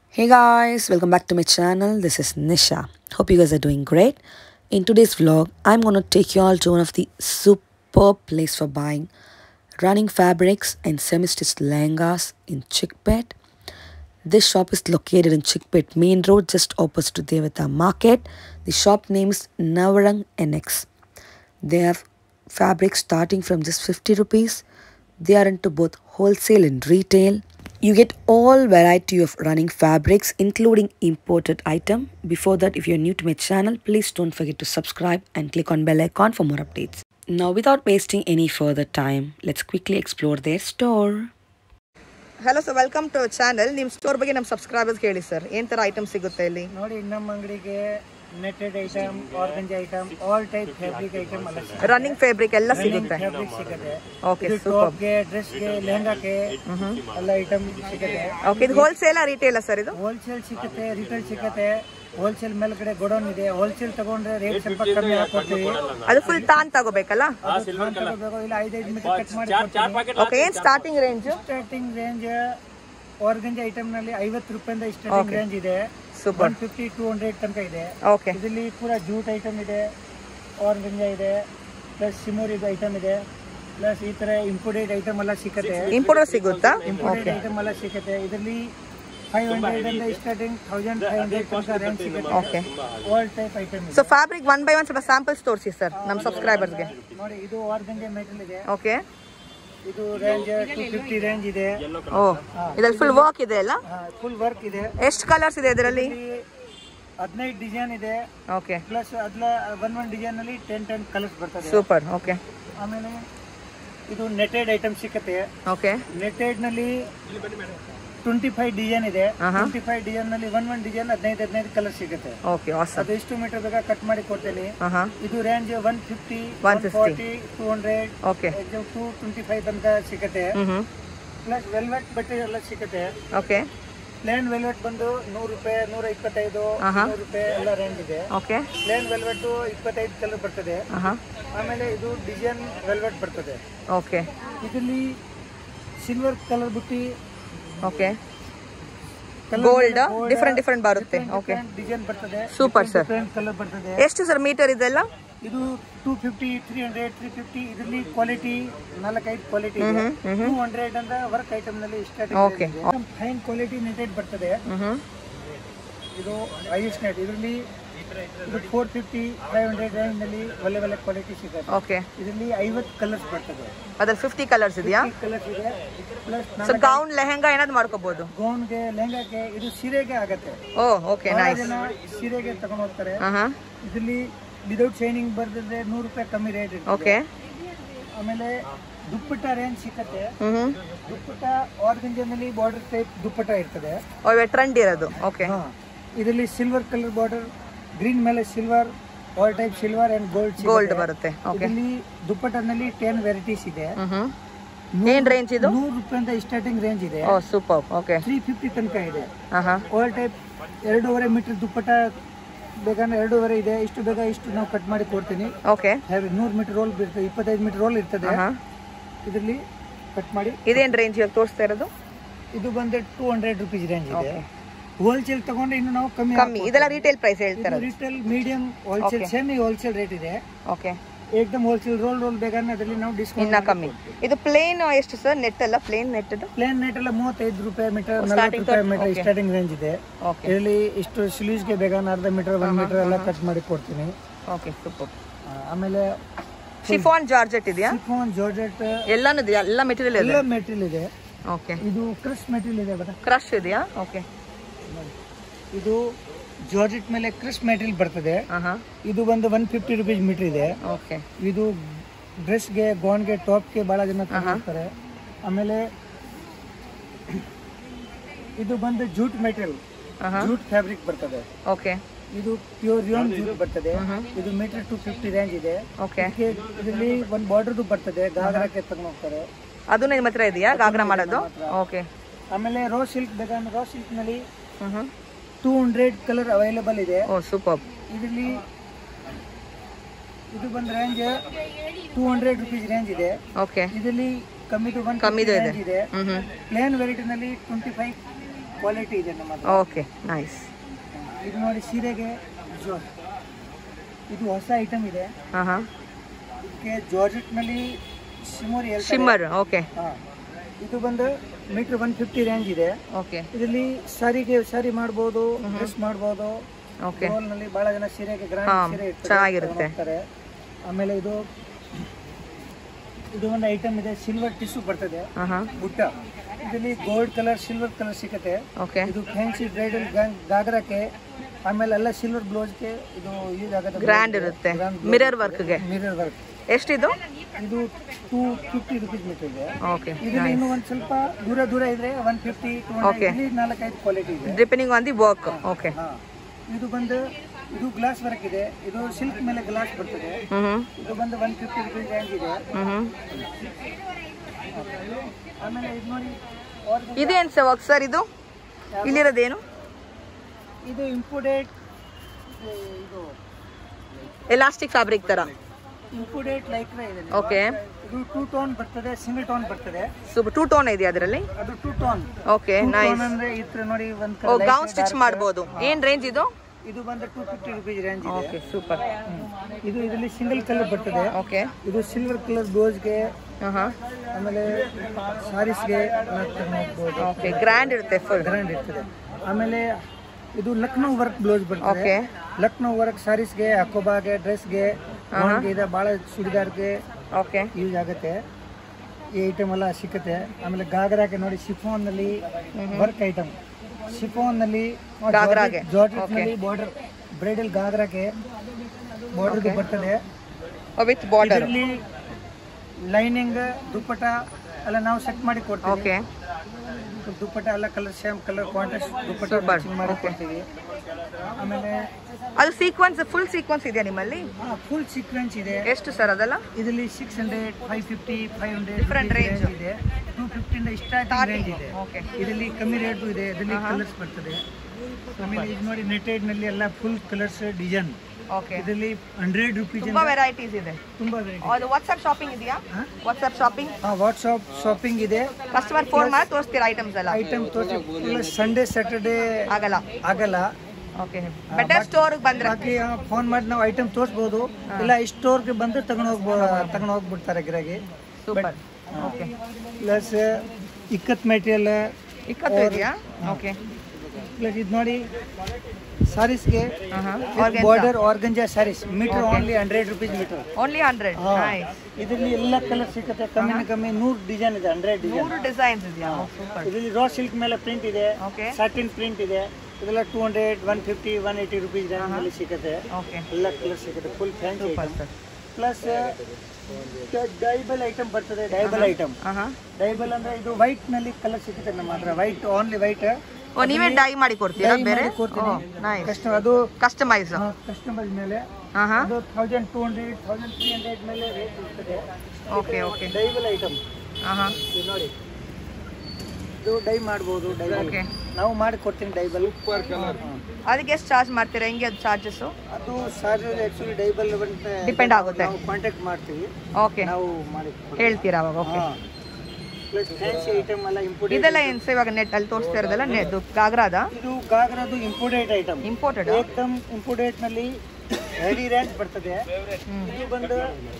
Hey guys, welcome back to my channel. This is Nisha. Hope you guys are doing great. In today's vlog, I'm gonna take you all to one of the superb place for buying running fabrics and semi-stitched lehengas in Chickpet. This shop is located in Chickpet Main Road, just opposite to Devata Market. The shop name is Navarang NX. They have fabrics starting from just 50 rupees. They are into both wholesale and retail. You get all variety of running fabrics including imported item. Before that if you're new to my channel please don't forget to subscribe and click on bell icon for more updates. Now without wasting any further time let's quickly explore their store. Hello sir welcome to channel ನಿಮ್ಮ store ಬಗ್ಗೆ ನಮ್ಮ subscribers ಹೇಳಿ sir ಏನ್ ತರ item ಸಿಗುತ್ತೆ ಇಲ್ಲಿ ನೋಡಿ ನಮ್ಮ ಅಂಗಡಿಗೆ netted item organza item all type fabric item ಎಲ್ಲ ಸಿಗುತ್ತೆ ರನ್ನಿಂಗ್ ಫ್ಯಾಬ್ರಿಕ್ ಎಲ್ಲ ಸಿಗುತ್ತೆ ಫ್ಯಾಬ್ರಿಕ್ ಸಿಗುತ್ತೆ ಓಕೆ ಇದು ಸೂಪರ್ ಟಾಪ್ಗೆ ಡ್ರೆಸ್ಗೆ ಲೆಹಂಗಾಕ್ಕೆ ಎಲ್ಲ ಐಟಮ್ ಸಿಗುತ್ತೆ ಓಕೆ ಇದು ಹೋಲ್ಸೇಲ್ ರಿಟೇಲ್ ಸರ್ ಇದು ಹೋಲ್ಸೇಲ್ ಸಿಗುತ್ತೆ ರಿಟೇಲ್ ಸಿಗುತ್ತೆ ಹೋಲ್ಸೇಲ್ ಮೇಲ್ಗಡೆ ಗೋಡೌನ್ ಇದೆ ಹೋಲ್ಸೇಲ್ ತಗೊಂಡ್ರೆ ರೇಟ್ ಸ್ವಲ್ಪ ಕಮ್ಮಿ ಹಾಕೊಡ್ತೀವಿ ಅದು ಫುಲ್ ತಾನ್ ತಗೋಬೇಕಲ್ಲ ಅದು ನಾನ್ ತಗೋಬೇಕು ಇಲ್ಲ ಐದೈದು ಮೀಟರ್ ಕಟ್ ಮಾಡಿ ಕೊಡ್ತೀವಿ ಓಕೆ ಏನ್ starting range starting range organza item ನಲ್ಲಿ ಐವತ್ತು ರೂಪಾಯಿಂದ ಸ್ಟಾರ್ಟಿಂಗ್ ರೇಂಜ್ ಇದೆ super one fifty two hundred ತನಕ ಇದೆ ಓಕೆ ಇದರಲ್ಲಿ ಪೂರ ಜೂಟ್ ಐಟಮ್ ಇದೆ ಆರ್ಗಂಜ ಇದೆ ಪ್ಲಸ್ ಸಿಮೋರಿ ಐಟಮ್ ಇದೆ ಪ್ಲಸ್ ಈ ತರ ಇಂಪೋರ್ಟೆಡ್ ಐಟಮ್ ಎಲ್ಲ ಸಿಗುತ್ತೆ ಇಂಪೋರ್ಟರ್ ಸಿಗುತ್ತಾ ಇಂಪೋರ್ಟೆಡ್ ಐಟಮ್ ಎಲ್ಲ ಸಿಗುತ್ತೆ ಇದರಲ್ಲಿ ಫೈವ್ ಹಂಡ್ರೆಡ್ ಇಂದ ಸ್ಟಾರ್ಟಿಂಗ್ ತೌಸಂಡ್ ಫೈವ್ ಹಂಡ್ರೆಡ್ ತನಕ ರೇಂಜ್ ಸಿಗುತ್ತೆ okay all type item so ಇದೆ ಫ್ಯಾಬ್ರಿಕ್ ಒನ್ ಬೈ ಒನ್ ಸ್ವಲ್ಪ ಸ್ಯಾಂಪಲ್ಸ್ ತೋರಿಸಿ ಸರ್ ನಮ್ಮ ಸಬ್ಸ್ಕ್ರೈಬರ್ಸ್ಗೆ ನೋಡಿ ಇದು ಆರ್ಗಂಜ ಮೆಟೀರಿಯಲ್ ಇದೆ ಓಕೆ ಇದು ರೇಂಜ್ ಟೂ ಫಿಫ್ಟಿ ರೇಂಜ್ ಇದೆ ಓ ಇದ್ರಲ್ಲಿ ಫುಲ್ ವರ್ಕ್ ಇದೆ ಅಲ್ಲ ಫುಲ್ ವರ್ಕ್ ಇದೆ ಎಷ್ಟು ಕಲರ್ಸ್ ಇದೆ ಇದರಲ್ಲಿ ಇಲ್ಲಿ ಹದಿನೈದು ಡಿಸೈನ್ ಇದೆ ಓಕೆ ಪ್ಲಸ್ ಅದ್ಲ ಒನ್ ಒನ್ ಡಿಸೈನ್ ಅಲ್ಲಿ ಟೆನ್ ಟೆನ್ ಕಲರ್ಸ್ ಬರ್ತದೆ ಸೂಪರ್ ಓಕೆ ಆಮೇಲೆ ಇದು ನೆಟೆಡ್ ಐಟಮ್ ಸಿಕ್ಕತ್ತೆ ಓಕೆ ನೆಟೆಡ್ ನಲ್ಲಿ ಟ್ವೆಂಟಿ ಫೈವ್ ಡಿಸೈನ್ ಇದೆ ಆಹಾ. ಟ್ವೆಂಟಿ ಫೈವ್ ಡಿಸೈನ್ ನಲ್ಲಿ ಒನ್ ಒನ್ ಡಿಸೈನ್ ಹದಿನೈದು ಹದಿನೈದು ಕಲರ್ ಸಿಗುತ್ತೆ ಓಕೆ ಆಸಮ್ ಅದು ಎಷ್ಟು ಮೀಟರ್ ಬೇಕಾ ಕಟ್ ಮಾಡಿ ಕೊಡ್ತೇನೆ ಹಾಂ ಹಾಂ ಇದು range one fifty 150. Forty two hundred okay two twenty five ತನಕ ಸಿಗುತ್ತೆ ಹ್ಞೂ ಹ್ಞೂ ಪ್ಲಸ್ ವೆಲ್ವೆಟ್ ಬಟ್ಟೆ ಎಲ್ಲ ಸಿಗುತ್ತೆ ಓಕೆ ಪ್ಲೇನ್ ವೆಲ್ವೆಟ್ ಬಂದು ನೂರು ರೂಪಾಯಿ ನೂರ ಇಪ್ಪತ್ತೈದು ಆಹಾ. ನೂರು ರೂಪಾಯಿ ಎಲ್ಲ ರೇಂಜ್ ಇದೆ ಓಕೆ ಪ್ಲೇನ್ ವೆಲ್ವೆಟ್ ಇಪ್ಪತ್ತೈದು ಕಲರ್ ಬರ್ತದೆ ಹಾಂ ಹಾಂ ಆಮೇಲೆ ಇದು ಡಿಸೈನ್ ವೆಲ್ವೆಟ್ ಬರ್ತದೆ ಓಕೆ ಇದರಲ್ಲಿ ಸಿಲ್ವರ್ ಕಲರ್ ಬುಟ್ಟಿ ಓಕೆ ಗೋಲ್ಡ್ ಡಿಫ್ರೆಂಟ್ ಡಿಫ್ರೆಂಟ್ ಬರುತ್ತೆ ಓಕೆ ಡಿಸೈನ್ ಬರ್ತದೆ ಸೂಪರ್ ಸರ್ ಡಿಫ್ರೆಂಟ್ ಕಲರ್ ಬರ್ತದೆ ಎಷ್ಟು ಸರ್ ಮೀಟರ್ ಇದೆಲ್ಲ ಇದು two fifty three hundred three fifty ಇದರಲ್ಲಿ ಕ್ವಾಲಿಟಿ ನಾಲ್ಕೈದು ಕ್ವಾಲಿಟಿ ಇದೆ ಟೂ ಹಂಡ್ರೆಡ್ ಅಂತ ವರ್ಕ್ ಐಟಮ್ ನಲ್ಲಿ Okay. Starting fine quality netted ಬರ್ತದೆ ಹ್ಞೂ ಇದು ಐಎಸ್ ನೆಟ್ ಇದರಲ್ಲಿ ಇದು four fifty five hundred range ನಲ್ಲಿ ಒಳ್ಳೆ ಒಳ್ಳೆ ಕ್ವಾಲಿಟಿ ಸಿಗುತ್ತೆ ಓಕೆ ಇದರಲ್ಲಿ ಐವತ್ತು ಕಲರ್ಸ್ ಬರ್ತದೆ ಅದ್ರಲ್ಲಿ ಫಿಫ್ಟಿ ಕಲರ್ಸ್ ಇದೆಯಾ ಕಲರ್ಸ್ ಇದೆ ಪ್ಲಸ್ ಸೊ ಗೌನ್ ಲೆಹಂಗಾ ಏನಾದ್ರು ಮಾಡ್ಕೋಬಹುದು ಗೌನ್ಗೆ ಲೆಹಂಗಾಕ್ಕೆ ಇದು ಸೀರೆಗೆ ಆಗತ್ತೆ ಓ ಓಕೆ ಬಹಳ ನೈಸ್ ಜನ ಸೀರೆಗೆ ತಗೊಂಡು ಹೋಗ್ತಾರೆ ಹಾಂ ಹಾಂ ಇದರಲ್ಲಿ ವಿದೌಟ್ ಶೈನಿಂಗ್ ಬರ್ದಿದ್ರೆ ನೂರು ರೂಪಾಯಿ ಕಮ್ಮಿ ರೇಟ್ ಇರ್ತದೆ ಓಕೆ ಆಮೇಲೆ ದುಪ್ಪಟ್ಟ ರೇಂಜ್ ಸಿಕ್ಕತ್ತೆ ಹ್ಞೂ ಹ್ಞೂ ದುಪ್ಪಟ್ಟ ಆರ್ಗಂಜನಲ್ಲಿ ಬಾರ್ಡರ್ ಟೈಪ್ ದುಪ್ಪಟ್ಟ ಇರ್ತದೆ ಓ ಟ್ರೆಂಡ್ ಇರೋದು ಓಕೆ ಹಾ ಇದರಲ್ಲಿ ಸಿಲ್ವರ್ ಕಲರ್ ಬಾರ್ಡರ್ ಗ್ರೀನ್ ಮೇಲೆ silver all type silver and gold gold ಬರುತ್ತೆ ಓಕೆ ಇದರಲ್ಲಿ ದುಪ್ಪಟ್ಟನಲ್ಲಿ ಟೆನ್ ವೆರೈಟೀಸ್ ಇದೆ ಹ್ಞೂ ಹ್ಞೂ ಏನ್ ರೇಂಜ್ ಇದು ನೂರು ರೂಪಾಯಿಂದ ಸ್ಟಾರ್ಟಿಂಗ್ ರೇಂಜ್ ಇದೆ ಓ ಸೂಪರ್ ಓಕೆ ತ್ರೀ ಫಿಫ್ಟಿ ತನಕ ಇದೆ ಹಾಂ ಹಾಂ ಆಲ್ ಟೈಪ್ ಎರಡೂವರೆ ಮೀಟರ್ ದುಪ್ಪಟ್ಟ ಬೇಕಾದ್ರೆ ಎರಡೂವರೆ ಇದೆ ಇಷ್ಟು ಬೇಗ ಇಷ್ಟು ನಾವು ಕಟ್ ಮಾಡಿ ಕೊಡ್ತೀನಿ ಓಕೆ ನೂರು ಮೀಟರ್ ರೋಲ್ ಇರ್ತದೆ ಇಪ್ಪತ್ತೈದು ಮೀಟರ್ ರೋಲ್ ಇರ್ತದೆ ಹಾಂ ಇದರಲ್ಲಿ ಕಟ್ ಮಾಡಿ ಇದೇನ್ ರೇಂಜ್ ಇವಾಗ ತೋರಿಸ್ತಾ ಇರೋದು ಇದು ಬಂದ್ರೆ ಟೂ ಹಂಡ್ರೆಡ್ ರುಪೀಸ್ ರೇಂಜ್ ಇದೆ ಹೋಲ್ಸೇಲ್ ತಗೊಂಡ್ರೆ ಇನ್ನು ನಾವು ಕಮ್ಮಿ ಕಮ್ಮಿ ಇದೆಲ್ಲ ರಿಟೇಲ್ ಪ್ರೈಸ್ ಹೇಳ್ತಾ ಇರೋದು retail medium wholesale semi wholesale rate ಇದೆ ಓಕೆ ಏಕ್ದಮ್ ಹೋಲ್ಸೇಲ್ ರೋಲ್ ರೋಲ್ ಬೇಕಾದ್ರೆ ಅದರಲ್ಲಿ ನಾವು ಡಿಸ್ಕೌಂಟ್ ಇನ್ನ ಕಮ್ಮಿ ಇದು ಪ್ಲೇನ್ ಎಷ್ಟು ಸರ್ ನೆಟ್ ಅಲ್ಲ ಪ್ಲೇನ್ ನೆಟ್ ಅದು ಪ್ಲೇನ್ ನೆಟ್ ಎಲ್ಲ ಮೂವತ್ತೈದು ರೂಪಾಯಿ ಮೀಟರ್ ನಲವತ್ತು ರೂಪಾಯಿ ಮೀಟರ್ ಸ್ಟಾರ್ಟಿಂಗ್ ರೇಂಜ್ ಇದೆ ಓಕೆ ಇದರಲ್ಲಿ ಇಷ್ಟು ಸ್ಲೀವ್ಸ್ಗೆ ಬೇಕಾದ್ರೆ ಅರ್ಧ ಮೀಟರ್ ಒನ್ ಮೀಟರ್ ಎಲ್ಲ ಕಟ್ ಮಾಡಿ ಕೊಡ್ತೀನಿ ಓಕೆ ಸೂಪರ್ ಆ, ಆಮೇಲೆ ಶಿಫಾನ್ ಜಾರ್ಜೆಟ್ ಇದೆಯಾ ಸಿಫೋನ್ ಜಾರ್ಜೆಟ್ ಎಲ್ಲಾನು ಇದೆಯಾ ಎಲ್ಲ ಮೆಟೀರಿಯಲ್ ಇದೆ ಎಲ್ಲ ಮೆಟೀರಿಯಲ್ ಇದೆ ಓಕೆ ಇದು ಕ್ರಿಸ್ ಮೆಟೀರಿಯಲ್ ಇದೆ ಬರ ಕ್ರಶ್ ಇದೆಯಾ ಓಕೆ ಇದು ಜಾರ್ಜೆಟ್ ಮೇಲೆ ಕ್ರಿಸ್ ಮೆಟೀರಿಯಲ್ ಬರ್ತದೆ ಹಾಂ ಹಾಂ ಇದು ಬಂದು ಒನ್ ಫಿಫ್ಟಿ ರುಪೀಸ್ ಮೀಟರ್ ಇದೆ ಓಕೆ ಇದು ಡ್ರೆಸ್ಗೆ ಗೋನ್ಗೆ ಟಾಪ್ಗೆ ಭಾಳ ಜನ ತಗೊಳ್ತಾರೆ ಆಮೇಲೆ ಇದು ಬಂದು ಜೂಟ್ ಮೆಟೀರಿಯಲ್ ಆಹಾ. ಜೂಟ್ ಫ್ಯಾಬ್ರಿಕ್ ಬರ್ತದೆ ಓಕೆ ಇದು ಪ್ಯೂರ್ ರಿಯೋನ್ ಜೂಟ್ ಬರ್ತದೆ ಇದು ಮೀಟರ್ ಟು ಫಿಫ್ಟಿ ರೇಂಜ್ ಇದೆ ಓಕೆ ಇದಕ್ಕೆ ಇದರಲ್ಲಿ ಒಂದು ಬಾರ್ಡರ್ದು ಬರ್ತದೆ ಗಾಗರಕ್ಕೆ ತಗೊಂಡು ಹೋಗ್ತಾರೆ ಅದು ನಿಮ್ಮ ಹತ್ರ ಇದೆಯಾ ಗಾಗ್ರಾ ಮಾಡೋದು ಓಕೆ ಆಮೇಲೆ ರೋ ಸಿಲ್ಕ್ ಬೇಕಾದ್ರೆ ರೋ ಸಿಲ್ಕ್ ನಲ್ಲಿ ಹ್ಞೂ ಹ್ಞೂ ಟೂ ಹಂಡ್ರೆಡ್ ಕಲರ್ ಅವೈಲೇಬಲ್ ಇದೆ ಓ ಸೂಪರ್ ಇದರಲ್ಲಿ ಇದು ಬಂದು range two hundred rupees range ಇದೆ ಓಕೆ ಇದರಲ್ಲಿ ಕಮ್ಮಿದು ಒನ್ ಕಮ್ಮಿದು ಇದೆ. ರೇಂಜ್ ಇದೆ ಹ್ಞೂ ಹ್ಞೂ ಪ್ಲೇನ್ ವೆರೈಟಿನಲ್ಲಿ ಟ್ವೆಂಟಿ ಫೈವ್ ಕ್ವಾಲಿಟಿ ಇದೆ ನಮ್ಮ ಹತ್ರ ಓಕೆ ನೈಸ್ ಇದು ನೋಡಿ ಸೀರೆಗೆ ಜೋ- ಇದು ಹೊಸ ಐಟಮ್ ಇದೆ ಹಾಂ ಹಾಂ ಇದಕ್ಕೆ ಜಾರ್ಜೆಟ್ನಲ್ಲಿ ಶಿಮೋರಿ ಹೇಳ್ತಾರೆ. ಶಿಮ್ಮರ್ ಓಕೆ ಹಾ. ಇದು ಬಂದು ಮೀಟರ್ ಒನ್ ಫಿಫ್ಟಿ ರೇಂಜ್ ಇದೆ ಓಕೆ ಇದರಲ್ಲಿ ಸಾರಿಗೆ ಸಾರಿ ಮಾಡ್ಬೋದು ಡ್ರೆಸ್ ಮಾಡ್ಬೋದು ಓಕೆ ನಲ್ಲಿ ಬಹಳ ಜನ ಸೀರೆಗೆ ಗ್ರ್ಯಾಂಡ್ ಹಾ, ಸೀರೆ ಇರ್ತದೆ, ಚೆನ್ನಾಗಿರುತ್ತೆ. ತಗೊಂಡ್ ಹೋಗ್ತಾರೆ. ಆಮೇಲೆ ಇದು ಇದು ಒಂದು ಐಟಮ್ ಇದೆ ಸಿಲ್ವರ್ ಟಿಶ್ಯೂ ಬರ್ತದೆ ಹಾಂ ಹಾಂ ಬುಟ್ಟ ಇದರಲ್ಲಿ ಗೋಲ್ಡ್ ಕಲರ್ ಸಿಲ್ವರ್ ಕಲರ್ ಸಿಗುತ್ತೆ ಓಕೆ ಇದು ಫ್ಯಾನ್ಸಿ ಬ್ರೈಡಲ್ ಗಾಗ್ರಕ್ಕೆ ಆಮೇಲೆ ಎಲ್ಲ ಸಿಲ್ವರ್ ಬ್ಲೌಸ್ಗೆ ಇದು ಯೂಸ್ ಆಗುತ್ತೆ ಗ್ರ್ಯಾಂಡ್ ಇರುತ್ತೆ ಮಿರರ್ ವರ್ಕ್ಗೆ ಮಿರರ್ ವರ್ಕ್ ಎಷ್ಟಿದು ಇದು ಟೂ ಫಿಫ್ಟಿ ರುಪೀಸ್ ಮೀಟರ್ ಇದೆ ಓಕೆ ಇದರಲ್ಲಿ ಇನ್ನೂ ಒಂದು ಸ್ವಲ್ಪ ದೂರ ದೂರ ಇದ್ರೆ ಒನ್ ಫಿಫ್ಟಿ ಟೂ Okay. ಇಲ್ಲಿ ನಾಲ್ಕೈದು ಕ್ವಾಲಿಟಿ ಇದೆ depending on the work okay ಹಾ. ಇದು ಬಂದು ಇದು ಗ್ಲಾಸ್ ವರ್ಕ್ ಇದೆ ಇದು ಸಿಲ್ಕ್ ಮೇಲೆ ಗ್ಲಾಸ್ ಬರ್ತದೆ ಹ್ಞೂ ಹ್ಞೂ ಇದು ಬಂದು ಒನ್ ಫಿಫ್ಟಿ ರುಪೀಸ್ ರೇಂಜ್ ಇದೆ ಹ್ಞೂ ಹ್ಞೂ ಆಮೇಲೆ ಇದು ನೋಡಿ organ- ಇದೇನು ಸರ್ ವರ್ಕ್ ಸರ್ ಇದು ಇಲ್ಲಿರೋದೇನು ಇದು ಇಂಪೋರ್ಟೆಡ್ ಇದು ಎಲಾಸ್ಟಿಕ್ ಫ್ಯಾಬ್ರಿಕ್ ಥರ ಇಂಪೋರ್ಟೆಡ್ ಲೈಕ್ ಇದೆ ಓಕೆ ಇದು ಟೂ ಟೋನ್ ಬರ್ತದೆ ಸಿಂಗಲ್ ಟೋನ್ ಬರ್ತದೆ ಸೂಪರ್ ಟೂ ಟೋನ್ ಇದೆಯಾ ಅದರಲ್ಲಿ ಅದು two tone okay two nice tone ಅಂದ್ರೆ ಈ ತರ ನೋಡಿ ಒಂದ್ ಓ colour light gown stitch dark. ಮಾಡ್ಬೋದು ಏನು ರೇಂಜ್ ಇದು ಇದು ಬಂದು ಟೂ ಫಿಫ್ಟಿ ರುಪೀಸ್ ರೇಂಜ್ ಇದೆ ಓಕೆ ಸೂಪರ್ ಹ್ಮ್. ಇದು ಇದರಲ್ಲಿ ಸಿಂಗಲ್ ಕಲರ್ ಬರ್ತದೆ ಓಕೆ ಇದು ಸಿಲ್ವರ್ ಕಲರ್ ಬ್ಲೌಸ್ಗೆ ಹಾಂ ಹಾಂ ಆಮೇಲೆ ಸಾರೀಸ್ಗೆ ಹೋಗ್ಬೋದು ಓಕೆ ಗ್ರ್ಯಾಂಡ್ ಇರುತ್ತೆ ಫುಲ್ ಗ್ರ್ಯಾಂಡ್ ಇರ್ತದೆ ಆಮೇಲೆ ಇದು ಲಕ್ನೋ ವರ್ಕ್ ಬ್ಲೌಸ್ ಬರ್ತದೆ ಓಕೆ ಲಕ್ನೋ ವರ್ಕ್ ಸಾರೀಸ್ಗೆ ಅಕೋಬಾಗೆ ಡ್ರೆಸ್ಗೆ ಇದೆ ಭಾಳ ಚೂಡಿದಾರ್ಗೆ ಓಕೆ ಯೂಸ್ ಆಗುತ್ತೆ ಈ ಐಟಮ್ ಎಲ್ಲ ಸಿಕ್ಕುತ್ತೆ ಆಮೇಲೆ ಗಾಗ್ರಾಗೆ ನೋಡಿ ಶಿಫೋನ್ ನಲ್ಲಿ ವರ್ಕ್ ಐಟಮ್ ಶಿಫೋನ್ ನಲ್ಲಿ ಗಾಗ್ರಾಗೆ. ಜಾರ್ಜೆಟ್ ನಲ್ಲಿ ಬಾರ್ಡರ್ ಬ್ರೈಡಲ್ ಗಾಗ್ರಾಗೆ ಬಾರ್ಡರ್ ಬರ್ತದೆ ವಿತ್ ಬಾರ್ಡರ್ ಇದರಲ್ಲಿ ಲೈನಿಂಗ್ ದುಪ್ಪಟ ಎಲ್ಲ ನಾವು ಸೆಟ್ ಮಾಡಿ ಕೊಡ್ತೀವಿ ಓಕೆ ದುಪ್ಪಟ ಎಲ್ಲ colour same colour contrast dupatta Super. matching ಮಾಡಿ Okay. ಕೊಡ್ತೀವಿ ಆಮೇಲೆ ಅದು ಸೀಕ್ವೆನ್ಸ್ ಫುಲ್ ಸೀಕ್ವೆನ್ಸ್ ಇದೆಯಾ ನಿಮ್ಮಲ್ಲಿ ಫುಲ್ ಸೀಕ್ವೆನ್ಸ್ ಇದೆ ಎಷ್ಟು ಸರ್ ಅದೆಲ್ಲ ಇದರಲ್ಲಿ six hundred five fifty five hundred Different range. ಇದೆ ಟೂ ಫಿಫ್ಟಿಯಿಂದ ಸ್ಟಾರ್ಟಿಂಗ್ ರೇಂಜ್ ಇದೆ ಓಕೆ ಇದರಲ್ಲಿ ಕಮ್ಮಿ ರೇಟು ಇದೆ ಇದರಲ್ಲಿ ಕಲರ್ಸ್ ಬರ್ತದೆ ಆಮೇಲೆ ಇದು ನೋಡಿ ನೆಟೆಡ್ ನಲ್ಲಿ ಎಲ್ಲ ಫುಲ್ ಕಲರ್ಸ್ ಡಿಸೈನ್ ಓಕೆ ಇದರಲ್ಲಿ ಹಂಡ್ರೆಡ್ ರುಪೀಸ್ ತುಂಬಾ ವೆರೈಟೀಸ್ ಇದೆ ತುಂಬಾ ರೇಟ್ ಅದು ವಾಟ್ಸ್ಆಪ್ ಶಾಪಿಂಗ್ ಇದೆಯಾ ವಾಟ್ಸ್ಆಪ್ ಶಾಪಿಂಗ್ ವಾಟ್ಸಾಪ್ ಶಾಪಿಂಗ್ ಇದೆ ಕಸ್ಟಮರ್ ಫೋನ್ ಮಾಡಿ ತೋರಿಸ್ತೀರಾ ಐಟಮ್ಸ್ ಎಲ್ಲ ಐಟಮ್ ತೋರಿಸಿ ಸಂಡೇ ಸ್ಯಾಟರ್ಡೇ ಆಗಲ್ಲ ಆಗಲ್ಲ ಓಕೆ ಬೆಟರ್ ಸ್ಟೋರ್ ಬಂದ್ರೆ ಬಾಕಿ ಫೋನ್ ಮಾಡಿ ನಾವು ಐಟಮ್ ತೋರಿಸ್ಬೋದು ಇಲ್ಲ ಈ ಸ್ಟೋರ್ಗೆ ಬಂದು ತಗೊಂಡು ಹೋಗ್ಬೋದು ತಗೊಂಡು ಹೋಗ್ಬಿಡ್ತಾರೆ ಗಿರಾಗಿ super okay plus ikat material ikat ಇದೆಯಾ ಓಕೆ ಪ್ಲಸ್ ಇದು ನೋಡಿ ಸಾರೀಸ್ಗೆ ಆರ್ಗನ್ border organza saris metre only hundred rupees metre only hundred ಇದರಲ್ಲಿ ಎಲ್ಲ ಕಲರ್ ಸಿಗುತ್ತೆ ಕಮ್ಮಿ ಕಮ್ಮಿ ನೂರು ಡಿಸೈನ್ ಇದೆ ಹಂಡ್ರೆಡ್ ಡಿಸೈನ್ ಮೂರು ಡಿಸೈನ್ಸ್ ಇದೆಯಾ ಸೂಪರ್ ಇದರಲ್ಲಿ ರಾ ಸಿಲ್ಕ್ ಮೇಲೆ ಪ್ರಿಂಟ್ ಇದೆ ಓಕೆ ಸಾಟಿನ್ ಪ್ರಿಂಟ್ ಇದೆ ಇದೆಲ್ಲ two hundred one fifty one eighty rupees ರೇಂಜಲ್ಲಿ ಸಿಗುತ್ತೆ ಓಕೆ ಎಲ್ಲ ಕಲರ್ ಸಿಗುತ್ತೆ full fancy super item sir plus dyeable item ಬರ್ತದೆ ಡೈಬಲ್ ಐಟಮ್ ಹಾಂ ಹಾಂ ಡೈಬಲ್ ಅಂದ್ರೆ ಇದು ವೈಟ್ ನಲ್ಲಿ ಕಲರ್ ಸಿಗುತ್ತೆ ನಮ್ಮ ಹತ್ರ ವೈಟ್ ಓನ್ಲಿ ವೈಟ್ ಓ ನೀವೇ ಡೈ ಮಾಡಿ ಕೊಡ್ತೀರಾ ಬೇರೆ ಕೊಡ್ತೀನಿ ನೈಸ್ ಕಷ್ಟ ಅದು ಕಸ್ಟಮೈಸ್ ಕಸ್ಟಮರ್ ಮೇಲೆ ಹಾಂ ಹಾಂ ಅದು thousand two hundred thousand three hundred ಮೇಲೆ ರೇಟ್ ಇರ್ತದೆ ಓಕೆ ಓಕೆ ಡೈಬಲ್ ಐಟಮ್ ಹಾಂ ಹಾಂ ಇದು ನೋಡಿ ಇದು ಡೈ ಮಾಡ್ಬೋದು ಡೈಬಲ್ ಓಕೆ ನಾವು ಮಾಡಿ ಕೊಡ್ತೀನಿ ಡೈಬಲ್ ಅದಕ್ಕೆ ಎಷ್ಟು ಚಾರ್ಜ್ ಮಾಡ್ತೀರಾ ಹೆಂಗೆ ಅದು ಚಾರ್ಜಸ್ಸು ಅದು ಚಾರ್ಜ್ ಆಕ್ಚುಲಿ ಡೈಬಲ್ Depend ಆಗುತ್ತೆ. ನಾವು ಕಾಂಟ್ಯಾಕ್ಟ್ ಮಾಡ್ತೀವಿ ಓಕೆ ನಾವು ಮಾಡಿ ಹೇಳ್ತೀರಾ ಅವಾಗ ಓಕೆ ಪ್ಲಸ್ ಫ್ಯಾನ್ಸಿ ಐಟಮ್ ಎಲ್ಲ ಇಂಪೋರ್ಟೆಡ್ ಇದೆಲ್ಲ ಏನು ಸರ್ ಇವಾಗ ನೆಟ್ ಅಲ್ಲಿ ತೋರಿಸ್ತಾ ಇರೋದಲ್ಲ ನೆಟ್ ಗಾಗ್ರಾದ ಇದು ಗಾಗ್ರದು ಇಂಪೋರ್ಟೆಡ್ ಐಟಮ್ ಇಂಪೋರ್ಟೆಡ್ ಏಕದಮ್ ಇಂಪೋರ್ಟೆಡ್ ನಲ್ಲಿ ಹೆವಿ ರೇಂಜ್ ಬರ್ತದೆ ಇದು ಬಂದು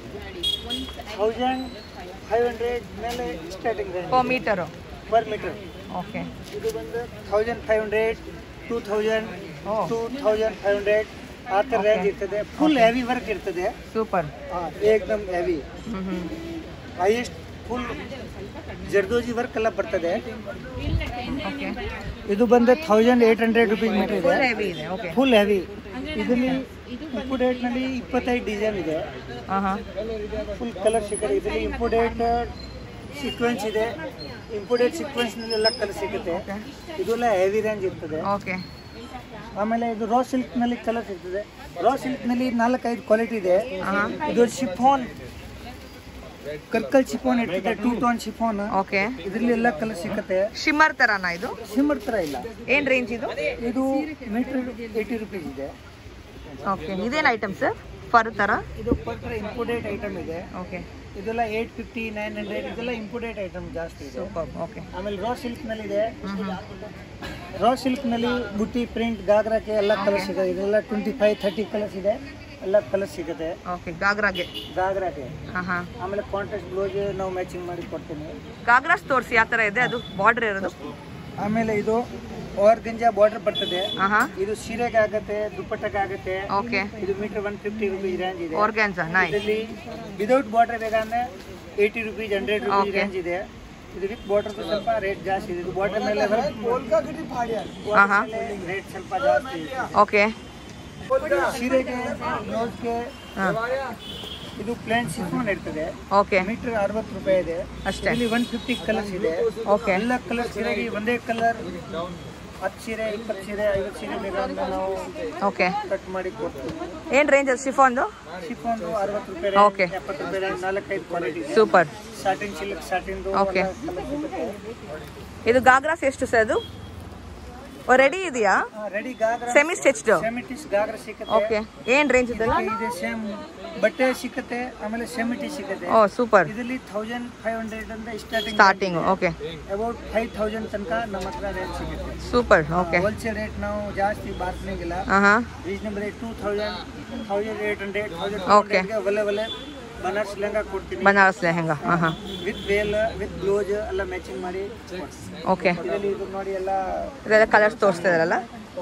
ತೌಸಂಡ್ ಫೈವ್ ಹಂಡ್ರೆಡ್ ಮೇಲೆ starting range per metre per metre okay ಇದು ಬಂದು thousand five hundred two thousand ಓ ಟೂ ತೌಸಂಡ್ ಫೈವ್ ಹಂಡ್ರೆಡ್ ಆ ಥರ ರೇಂಜ್ ಇರ್ತದೆ ಫುಲ್ ಹೆವಿ ವರ್ಕ್ ಇರ್ತದೆ ಸೂಪರ್ ಹಾಂ ಏಕದಮ್ ಹೆವಿ ಹ್ಞೂ ಹ್ಞೂ ಹೈಯೆಸ್ಟ್ ಫುಲ್ ಜರ್ದೋಜಿ ವರ್ಕ್ ಎಲ್ಲ ಬರ್ತದೆ ಓಕೆ ಇದು ಬಂದು thousand eight hundred rupees metre ಇದೆ ಫುಲ್ ಹೆವಿ ಇದೆ ಓಕೆ ಫುಲ್ ಹೆವಿ ಇದರಲ್ಲಿ ಇಂಪೋರ್ಟೆಡ್ ನಲ್ಲಿ ಇಪ್ಪತ್ತೈದು ಡಿಸೈನ್ ಇದೆ ಹಾಂ ಹಾಂ ಫುಲ್ ಕಲರ್ ಸಿಗುತ್ತೆ ಇದರಲ್ಲಿ ಇಂಪೋರ್ಟೆಡ್ ಸೀಕ್ವೆನ್ಸ್ ಇದೆ ಇಂಪೋರ್ಟೆಡ್ ಸೀಕ್ವೆನ್ಸ್ ನಲ್ಲಿ ಎಲ್ಲ ಕಲರ್ ಸಿಗುತ್ತೆ ಇದೆಲ್ಲ ಹೆವಿ ರೇಂಜ್ ಇರ್ತದೆ ಓಕೆ ಆಮೇಲೆ ಇದು ರಾ ಸಿಲ್ಕ್ ನಲ್ಲಿ ಕಲರ್ ಸಿಗ್ತದೆ ರಾ ಸಿಲ್ಕ್ ನಲ್ಲಿ ನಾಲ್ಕೈದು ಕ್ವಾಲಿಟಿ ಇದೆ ಹಾಂ ಇದು ಶಿಫಾನ್ ಕರ್ಕಲ್ ಶಿಫಾನ್ ಇರ್ತದೆ ಟೂ ಟೋನ್ ಶಿಫಾನ್ ಓಕೆ ಇದರಲ್ಲಿ ಎಲ್ಲ ಕಲರ್ ಸಿಗುತ್ತೆ ಶಿಮ್ಮರ್ ಥರನಾ ಇದು ಸಿಮರ್ ತರ ಇಲ್ಲ ಏನು ರೇಂಜ್ ಇದು ಇದು ಮೀಟರ್ ಏಯ್ಟಿ ರುಪೀಸ್ ಇದೆ ಓಕೆ ಇದೇನು ಐಟಮ್ ಸರ್ ಫರ್ ಥರ ಇದು ಪತ್ರ ಇಂಪೋರ್ಟೆಡ್ ಐಟಮ್ ಇದೆ ಓಕೆ ಇದೆಲ್ಲ ಏಟ್ ಫಿಫ್ಟಿ ನೈನ್ ಹಂಡ್ರೆಡ್ ಇದೆಲ್ಲ ಇಂಪೋರ್ಟೆಡ್ ಐಟಮ್ ಜಾಸ್ತಿ ಇದೆ ಸೂಪರ್ ಓಕೆ ಆಮೇಲೆ ರಾ ಸಿಲ್ಕ್ ನಲ್ಲಿ ಇದೆ ರಾ ಸಿಲ್ಕ್ನಲ್ಲಿ ಬುಟ್ಟಿ ಪ್ರಿಂಟ್ ಗಾಗ್ರಾಕ್ಕೆ ಎಲ್ಲ ಕಲರ್ ಸಿಗುತ್ತೆ ಇದೆಲ್ಲ ಟ್ವೆಂಟಿ ಫೈವ್ ಥರ್ಟಿ ಕಲರ್ಸ್ ಇದೆ ಎಲ್ಲ ಕಲರ್ ಸಿಗುತ್ತೆ ಓಕೆ ಗಾಗ್ರಾಗೆ ಗಾಗ್ರಾಕ್ಕೆ ಹಾಂ ಹಾಂ ಆಮೇಲೆ ಕಾಂಟ್ರಾಸ್ಟ್ ಬ್ಲೌಸ್ ನಾವು ಮ್ಯಾಚಿಂಗ್ ಮಾಡಿ ಕೊಡ್ತೀನಿ ಗಾಗ್ರಾಸ್ ತೋರಿಸಿ ಯಾವ ಥರ ಇದೆ ಅದು ಬಾರ್ಡರ್ ಇರೋದು ಆಮೇಲೆ ಇದು ಓರ್ಗಂಜಾ ಬಾರ್ಡರ್ ಬರ್ತದೆ ಹಾಂ ಹಾಂ ಇದು ಸೀರೆಗೆ ಆಗುತ್ತೆ ದುಪ್ಪಟ್ಟಕ್ಕೆ ಆಗುತ್ತೆ ಓಕೆ ಇದು metre one fifty rupees range ಇದೆ ಆರ್ಗ್ಯಾನ್ಸಾ ನಾಯ್ ಇದರಲ್ಲಿ ವಿದೌಟ್ ಬಾರ್ಡರ್ ಬೇಕಂದ್ರೆ eighty rupees hundred rupees Okay. Range ಇದೆ ಇದು ವಿತ್ ಬಾರ್ಡರ್ ಸ್ವಲ್ಪ ರೇಟ್ ಜಾಸ್ತಿ ಇದೆ ಇದು ಬಾರ್ಡರ್ ಮೇಲೆ ಹಾಂ ಹಾಂ ರೇಟ್ ಸ್ವಲ್ಪ ಜಾಸ್ತಿ ಇದೆ ಓಕೆ ಸೀರೆಗೆ ಬ್ಲೌಸ್ಗೆ ಹಾಂ ಇದು ಪ್ಲೇನ್ ಸಿಫೋನ್ ಇರ್ತದೆ ಓಕೆ ಮೀಟರ್ ಅರವತ್ತು ರೂಪಾಯಿ ಇದೆ ಅಷ್ಟೇ ಇಲ್ಲಿ ಒನ್ ಫಿಫ್ಟಿ ಕಲರ್ಸ್ ಇದೆ ಓಕೆ ಎಲ್ಲ ಕಲರ್ ಸೀರೆಗೆ ಒಂದೇ ಕಲರ್ ಹತ್ತು ಸೀರೆ ಇಪ್ಪತ್ತು ಸೀರೆ ಐವತ್ತು ಸೀರೆ ಬೇಕಂದ್ರೆ ನಾವು ಓಕೆ ಕಟ್ ಮಾಡಿ ಕೊಡ್ತೀವಿ ಏನು ರೇಂಜ್ ಅದು ಶಿಫಾನ್ದು ಶಿಫೋನ್ ಅರವತ್ತು ರೂಪಾಯಿ Okay. range, ಎಪ್ಪತ್ತು ರೂಪಾಯಿ range, ನಾಲ್ಕೈದು ಕ್ವಾಲಿಟಿ ಇದೆ ಸೂಪರ್ ಸಾಟಿನ್ ಸಿಲ್ಕ್ ಸಾಟಿನ್ದು Okay. ಕಲರ್ ಸಿಗುತ್ತೆ ಇದು ಗಾಗ್ರಾಸ್ ಎಷ್ಟು ಸರ್ ಅದು ರೆಡಿ ಇದೆಯಾ ರೆಡಿ ಗಾಗ್ರಾ ಸೆಮಿ ಸ್ಟಿಚ್ಡ್ ಸೆಮಿಟಿಸ್ ಗಾಗ್ರಾ ಸಿಗುತ್ತೆ ಓಕೆ ಏನು ರೇಂಜ್ ಇದೆಲ್ಲ ಇದಕ್ಕೆ ಇದೆ ಸೇಮ್ ಬಟ್ಟೆ ಸಿಗುತ್ತೆ ಆಮೇಲೆ ಸೆಮಿಟಿ ಸಿಗುತ್ತೆ ಓ ಸೂಪರ್ ಇದರಲ್ಲಿ ತೌಸಂಡ್ ಫೈವ್ ಹಂಡ್ರೆಡ್ ಅಂತ starting starting okay about five thousand ತನಕ ನಮ್ಮ ಹತ್ರ ರೇಟ್ ಸಿಗುತ್ತೆ ಸೂಪರ್ ಓಕೆ ಹೋಲ್ಸೇಲ್ ರೇಟ್ ನಾವು ಜಾಸ್ತಿ ಬಾರ್ಗನಿಂಗಿಲ್ಲ ಹಾಂ ಹಾಂ reasonable rate two thousand thousand eight hundred thousand Okay. ಒಳ್ಳೆ ಒಳ್ಳೆ ಬನಾರಸ್ ಲೆಹಂಗಾ ಕೊಡ್ತೀನಿ ಬನಾರಸ್ ಲೆಹಂಗಾ ಹಾಂ ಹಾಂ ವಿತ್ ವೇಲ್ ವಿತ್ ಬ್ಲೌಸ್ ಎಲ್ಲ ಮ್ಯಾಚಿಂಗ್ ಮಾಡಿ ಓಕೆ ಇದರಲ್ಲಿ ಇದು ನೋಡಿ ಎಲ್ಲ ಇದೆಲ್ಲ ಕಲರ್ಸ್ ತೋರಿಸ್ತಾ ಇದಾರಲ್ಲ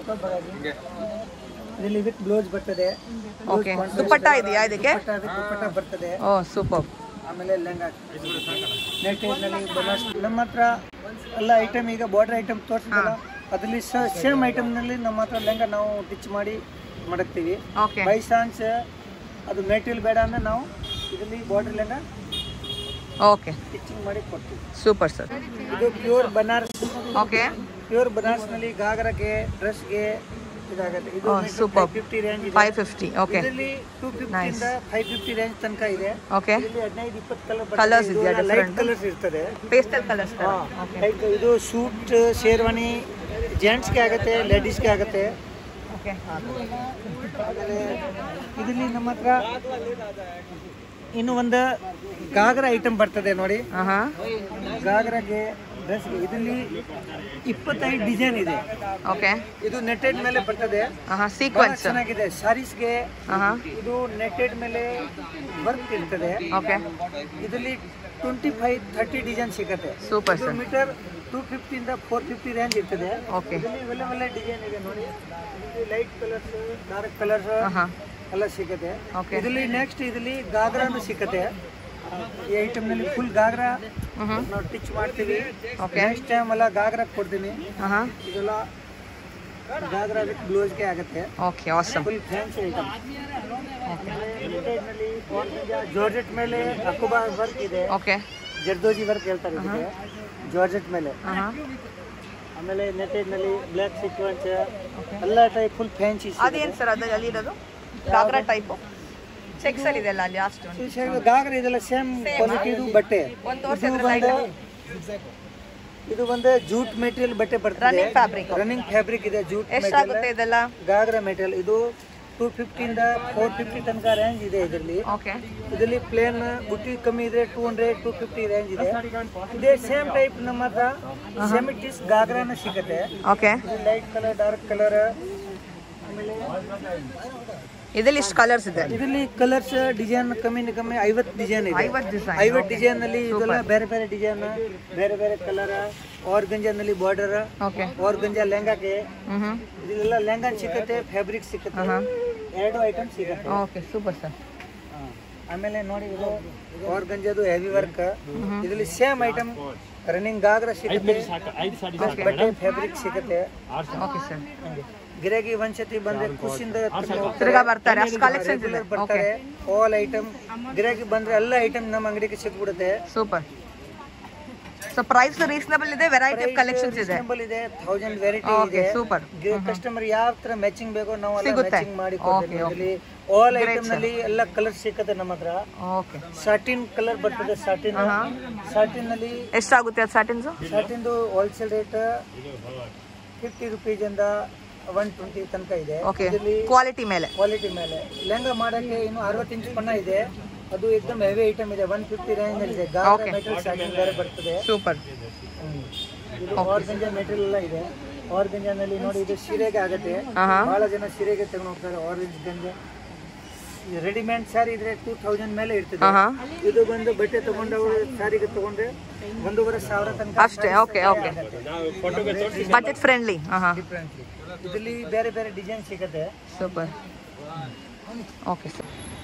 ಇದರಲ್ಲಿ ವಿತ್ ಬ್ಲೌಸ್ ಬರ್ತದೆ ಓಕೆ ದುಪ್ಪಟ್ಟ ಇದೆಯಾ ಇದಕ್ಕೆ ದುಪ್ಪಟ್ಟ with ದುಪ್ಪಟ್ಟ ಬರ್ತದೆ ಓ ಸೂಪರ್ ಆಮೇಲೆ ಲೆಹಂಗಾ ನೆಟ್ಟೇಜ್ನಲ್ಲಿ ಬನಾರಸ್ ನಮ್ಮ ಹತ್ರ ಎಲ್ಲ ಐಟಮ್ ಈಗ ಬಾರ್ಡರ್ ಐಟಮ್ ತೋರಿಸಿದಲ್ಲ ಅದರಲ್ಲಿ ಸೇಮ್ ಐಟಮ್ನಲ್ಲಿ ನಮ್ಮ ಹತ್ರ ಲೆಹಂಗಾ ನಾವು ಟಿಚ್ ಮಾಡಿ ಮಡಗ್ತೀವಿ ಓಕೆ ಬೈ ಚಾನ್ಸ್ ಅದು ಮೆಟೀರಿಯಲ್ ಬೇಡ ಅಂದ್ರೆ ನಾವು ಇದರಲ್ಲಿ ಬಾರ್ಡರ್ ಲೆಹಂಗಾ ಓಕೆ ಸ್ಟಿಚಿಂಗ್ ಮಾಡಿ ಕೊಡ್ತೀವಿ ಸೂಪರ್ ಸರ್ ಇದು ಪ್ಯೂರ್ ಬನಾರಸ್ ಓಕೆ ಪ್ಯೂರ್ ಬನಾರಸ್ನಲ್ಲಿ ಗಾಗರಕ್ಕೆ ಡ್ರೆಸ್ಗೆ ಇದಾಗುತ್ತೆ ಇದು Oh, super. ಫಿಫ್ಟಿ ರೇಂಜ್ ಇದೆ ಫೈವ್ ಫಿಫ್ಟಿ ಓಕೆ ಇದರಲ್ಲಿ ಟೂ ಫಿಫ್ಟಿಯಿಂದ ಫೈವ್ ಫಿಫ್ಟಿ ರೇಂಜ್ ತನಕ ಇದೆ ಓಕೆ ಇಲ್ಲಿ ಹದಿನೈದು ಇಪ್ಪತ್ತು ಕಲರ್ Colours ಇದೆಯಾ ಲೈಟ್ different? ಕಲರ್ಸ್ ಇರ್ತದೆ ಪೇಸ್ಟಲ್ ಕಲರ್ಸ್ ಓಕೆ ಲೈಕ್ ಇದು ಸೂಟ್ ಶೇರ್ವಾನಿ ಜೆಂಟ್ಸ್ಗೆ ಆಗುತ್ತೆ ಲೇಡೀಸ್ಗೆ ಆಗುತ್ತೆ ಓಕೆ ಆಮೇಲೆ ಇದರಲ್ಲಿ ನಮ್ಮ ಹತ್ರ ಇನ್ನು ಒಂದು ಗಾಗ್ರ ಐಟಮ್ ಬರ್ತದೆ ನೋಡಿ ಹಾಂ ಹಾಂ ಗಾಗ್ರಾಗೆ ಡ್ರೆಸ್ಗೆ ಇದರಲ್ಲಿ ಇಪ್ಪತ್ತೈದು ಡಿಸೈನ್ ಇದೆ ಓಕೆ ಇದು ನೆಟ್ಟೆಡ್ ಮೇಲೆ ಬರ್ತದೆ ಹಾಂ ಹಾಂ ಬಹಳ ಸೀಕ್ವೆನ್ಸ್ ಚೆನ್ನಾಗಿದೆ ಸಾರೀಸ್ಗೆ ಹಾಂ ಹಾಂ ಇದು ನೆಟ್ಟೆಡ್ ಮೇಲೆ ವರ್ಕ್ ಇರ್ತದೆ ಓಕೆ ಇದರಲ್ಲಿ ಟ್ವೆಂಟಿ ಫೈವ್ ಥರ್ಟಿ ಡಿಸೈನ್ ಸಿಗುತ್ತೆ ಸೂಪರ್ ಸರ್ ಮೀಟರ್ ಟೂ ಫಿಫ್ಟಿಯಿಂದ ಫೋರ್ ಫಿಫ್ಟಿ ರೇಂಜ್ ಇರ್ತದೆ ಓಕೆ ಇದರಲ್ಲಿ ಒಳ್ಳೆ ಒಳ್ಳೆ ಡಿಸೈನ್ ಇದೆ ನೋಡಿ ಲೈಟ್ ಕಲರ್ಸ್ ಡಾರ್ಕ್ ಕಲರ್ಸ್ ಹಾಂ ಹಾಂ ಎಲ್ಲ ಸಿಗುತ್ತೆ Okay. ಇದರಲ್ಲಿ ನೆಕ್ಸ್ಟ್ ಇದರಲ್ಲಿ ಗಾಗ್ರಾನು ಸಿಗುತ್ತೆ ಈ ಐಟಮ್ನಲ್ಲಿ ಫುಲ್ ಗಾಗ್ರಾ ಹ್ಞೂ ನಾವು ಟಿಚ್ ಮಾಡ್ತೀವಿ Okay. ನೆಕ್ಸ್ಟ್ ಟೈಮ್ ಎಲ್ಲ ಗಾಗ್ರಾ ಕೊಡ್ತೀನಿ ಹಾಂ ಹಾಂ ಇದೆಲ್ಲ ಗಾಗ್ರಾ ವಿತ್ ಬ್ಲೌಸ್ಗೆ ಆಗುತ್ತೆ okay awesome full fancy item georgette ಮೇಲೆ ಅಕುಬಾ ವರ್ಕ್ ಇದೆ ಓಕೆ ಜರ್ದೋಜಿ ವರ್ಕ್ ಹೇಳ್ತಾರೆ ಇದಕ್ಕೆ ಜಾರ್ಜೆಟ್ ಮೇಲೆ ಹಾಂ ಹಾಂ ಆಮೇಲೆ ನೆಟೆಡ್ನಲ್ಲಿ ಬ್ಲ್ಯಾಕ್ ಸೀಕ್ವೆನ್ಸ್ ಎಲ್ಲ ಟೈಪ್ ಫುಲ್ ಫ್ಯಾನ್ಸಿ ಅದೇನು ಸರ್ ಅದು ಅಲ್ಲಿ ಇರೋದು ಗಾಗ್ರಾ ಟೈಪು ಚೆಕ್ಸ್ ಅಲ್ಲಿ ಇದೆಲ್ಲ ಅಲ್ಲಿ ಲಾಸ್ಟ್ ಗಾಗ್ರ ಇದೆಲ್ಲ ಸೇಮ್ ಕ್ವಾಲಿಟಿ ಇದು ಬಟ್ಟೆ ಒಂದು ತೋರಿಸಿ ಇದು ಅದ್ರ ಲೈಟ್ ಬಂದು ಇದು ಒಂದು ಜೂಟ್ ಮೆಟೀರಿಯಲ್ ಬಟ್ಟೆ ಬರ್ತದೆ ರನ್ನಿಂಗ್ ಫ್ಯಾಬ್ರಿಕ್ ರನ್ನಿಂಗ್ ಫ್ಯಾಬ್ರಿಕ್ ಇದೆ ಜೂಟ್ ಎಷ್ಟಾಗುತ್ತೆ ಇದೆಲ್ಲ ಗಾಗ್ರ ಮೆಟೀರಿಯಲ್ ಇದು ಟೂ ಫಿಫ್ಟಿಯಿಂದ ಫೋರ್ ಫಿಫ್ಟಿ ತನಕ ರೇಂಜ್ ಇದೆ ಇದರಲ್ಲಿ ಓಕೆ ಇದರಲ್ಲಿ ಪ್ಲೇನ್ ಬುಟ್ಟಿ ಕಮ್ಮಿ ಇದ್ರೆ two hundred two fifty range ಇದೆ ಇದೇ ಸೇಮ್ ಟೈಪ್ ನಮ್ಮ ಹತ್ರ ಸೆಮಿಟಿಸ್ ಗಾಗ್ರಾನ ಸಿಗುತ್ತೆ ಓಕೆ ಇದು ಲೈಟ್ ಕಲರ್ ಡಾರ್ಕ್ ಕಲರ್ ಆಮೇಲೆ ಇದರಲ್ಲಿ ಇಷ್ಟು ಕಲರ್ಸ್ ಇದೆ ಇದರಲ್ಲಿ ಕಲರ್ಸ್ ಡಿಸೈನ್ ಕಮ್ಮಿ ಕಮ್ಮಿ ಐವತ್ತು ಡಿಸೈನ್ ಇದೆ ಐವತ್ತು ಡಿಸೈನ್ ಐವತ್ತು ಡಿಸೈನ್ ನಲ್ಲಿ ಇದೆಲ್ಲ ಬೇರೆ ಬೇರೆ ಡಿಸೈನ್ ಬೇರೆ ಬೇರೆ ಕಲರ್ ಆರ್ಗಂಜಾನಲ್ಲಿ ಬಾರ್ಡರ್ ಓಕೆ ಆರ್ಗಂಜಾ ಲೆಹಂಗಾಗೆ ಹ್ಞೂ ಹ್ಞೂ ಇದೆಲ್ಲ ಲೆಹಂಗಾ ಸಿಗುತ್ತೆ ಫ್ಯಾಬ್ರಿಕ್ ಸಿಗುತ್ತೆ ಎರಡು ಐಟಮ್ ಸಿಗುತ್ತೆ ಓಕೆ ಸೂಪರ್ ಸರ್ ಹಾ. ಆಮೇಲೆ ನೋಡಿ ಇದು ಆರ್ಗಂಜಾದು ಹೆವಿ ವರ್ಕ್ ಇದರಲ್ಲಿ ಸೇಮ್ ಐಟಮ್ ರನ್ನಿಂಗ್ ಗಾಗ್ರ ಸಿಗುತ್ತೆ ಬಟ್ಟೆ ಫ್ಯಾಬ್ರಿಕ್ ಸಿಗುತ್ತೆ ಓಕೆ ಸರ್ ಗಿರಾಕಿ ಒಂದ್ಸತಿ ಬಂದ್ರೆ ಖುಷಿಯಿಂದ ತಗೊಂಡು ಹೋಗ್ತಾರೆ. ತಿರ್ಗಾ ಬರ್ತಾರೆ ಅಷ್ಟು ಕಲೆಕ್ಷನ್ಸ್ ಇದೆ Regular ಬರ್ತಾರೆ ಆಲ್ ಐಟಮ್ ಗಿರಾಕಿ ಬಂದ್ರೆ ಎಲ್ಲ ಐಟಮ್ ನಮ್ಮ ಅಂಗಡಿಗೆ ಸಿಕ್ಬಿಡುತ್ತೆ ಸೂಪರ್ ಸೊ ಪ್ರೈಸ್ ರೀಸನಬಲ್ ಇದೆ ವೆರೈಟಿ ಆಫ್ ಕಲೆಕ್ಷನ್ಸ್ ಇದೆ Reasonable ಇದೆ ಥೌಸಂಡ್ ವೆರೈಟಿ ಓಕೆ ಇದೆ ಸೂಪರ್ ಕಸ್ಟಮರ್ ಯಾವ ತರ ಮ್ಯಾಚಿಂಗ್ ಬೇಕೋ ನಾವು ಸಿಗುತ್ತೆ. ಮ್ಯಾಚಿಂಗ್ ಮಾಡಿ Okay, ಕೊಡ್ತೀವಿ ಆಲ್ ಐಟಮ್ ನಲ್ಲಿ ಎಲ್ಲ ಕಲರ್ ಸಿಕ್ಕತ್ತೆ ನಮ್ಮ ಹತ್ರ ಓಕೆ ಸಾಟಿನ್ ಕಲರ್ ಬರ್ತದೆ ಸಾಟಿನ್ ಸಾಟಿನ್ ನಲ್ಲಿ ಎಷ್ಟಾಗುತ್ತೆ ಅದು ಸ್ಯಾಟಿನ್ಸು ಸಾಟಿನ್ದು ಹೋಲ್ಸೇಲ್ ರೇಟ್ ಫಿಫ್ಟಿ ರುಪೀಸ್ ಇಂದ ಒನ್ ಟ್ವೆಂಟಿ ತನಕ ಇದೆ ಓಕೆ ಇದರಲ್ಲಿ ಕ್ವಾಲಿಟಿ ಮೇಲೆ ಕ್ವಾಲಿಟಿ ಮೇಲೆ ಲೆಹಂಗಾ ಮಾಡಕ್ಕೆ ಇನ್ನು ಅರವತ್ತು ಇಂಚ್ ಬಣ್ಣ ಇದೆ ಅದು ಎಕ್ದಮ್ ಹೆವಿ ಐಟಮ್ ಇದೆ ಒನ್ ಫಿಫ್ಟಿ ರೇಂಜ್ ಅಲ್ಲಿ ಇದೆ ಗಾತ್ರ ಮೆಟೀರಿಯಲ್ ಸಾಟಿನ್ ಬೇರೆ ಬರ್ತದೆ ಸೂಪರ್ ಹ್ಮ್. ಇದು ಆರ್ಗಂಜಾ ಮೆಟೀರಿಯಲ್ ಎಲ್ಲ ಇದೆ ಆರ್ಗಂಜಾನಲ್ಲಿ ನೋಡಿ ಇದು ಸೀರೆಗೆ ಆಗತ್ತೆ ಆಹಾ. ಬಹಳ ಜನ ಸೀರೆಗೆ ತಗೊಂಡು ಹೋಗ್ತಾರೆ ಆರೆಂಜ್ ಗಂಜ ರೆಡಿಮೇಡ್ ಸ್ಯಾರಿ ಇದ್ರೆ ಟೂ ತೌಸಂಡ್ ಮೇಲೆ ಇರ್ತದೆ ಆಹಾ. ಇದು ಬಂದು ಬಟ್ಟೆ ತಗೊಂಡವರು ಸ್ಯಾರಿಗೆ ತಗೊಂಡ್ರೆ ಒಂದೂವರೆ ಸಾವಿರ ತನಕ ಅಷ್ಟೇ ಓಕೆ ಓಕೆ ಬಜೆಟ್ ಫ್ರೆಂಡ್ಲಿ ಹಾಂ ಹಾಂ ಡಿಫ್ರೆಂಟ್ಲಿ ಇದರಲ್ಲಿ ಬೇರೆ ಬೇರೆ ಡಿಸೈನ್ ಸಿಗುತ್ತೆ ಸೂಪರ್ ಓಕೆ ಸರ್